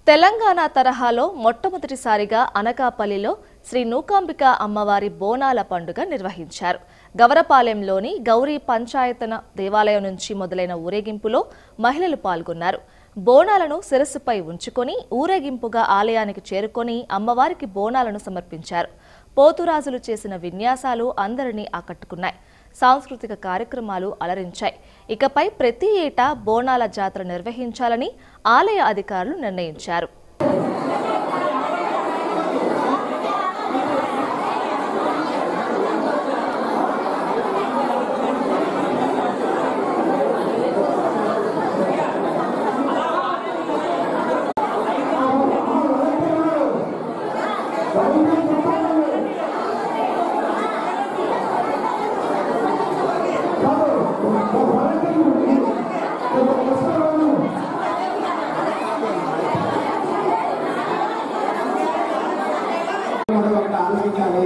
తెలంగాణ తరహాలో మొట్టమొదటిసారిగా అనకాపల్లిలో శ్రీ నూకాంబిక అమ్మవారి బోనాల పండుగ నిర్వహించారు గవరపాలెంలోని గౌరీ పంచాయతన దేవాలయం నుంచి మొదలైన ఊరేగింపులో మహిళలు పాల్గొన్నారు బోనాలను శిరస్సుపై ఉంచుకొని ఊరేగింపుగా ఆలయానికి చేరుకొని అమ్మవారికి బోనాలను సమర్పించారు పోతురాజులు చేసిన విన్యాసాలు అందరినీ ఆకట్టుకున్నాయి సాంస్కృతిక కార్యక్రమాలు అలరించాయి ఇకపై ప్రతి ఏటా బోనాల జాతర నిర్వహించాలని ఆలయ అధికారులు నిర్ణయించారు మనం ఒకటి ఆలోచించాలి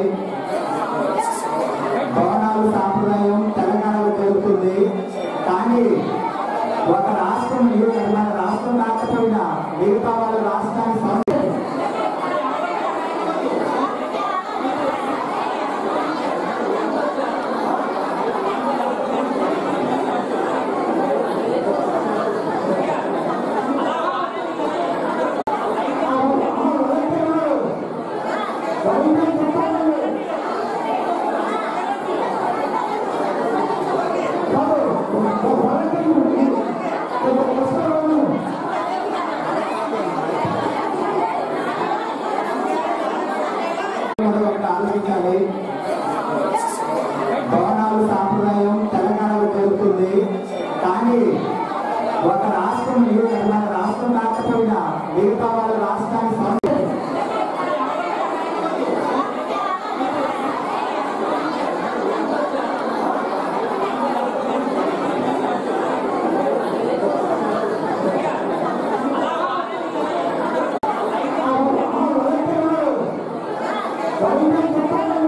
భవనాలు సాంప్రదాయం తెలంగాణలో జరుగుతుంది కానీ ఒక రాష్ట్రం ఇది మన రాష్ట్రం కాకపోయినా మిగతా వాళ్ళ రాష్ట్రానికి సంబంధించి మనం ఒకటి ఆలోచించాలి భవనాలు సాంప్రదాయం తెలంగాణలో జరుగుతుంది కానీ ఒక రాష్ట్రం ఇది మన రాష్ట్రం కాకపోయినా మిగతా వాళ్ళ రాష్ట్రానికి సంబంధించి Thank you.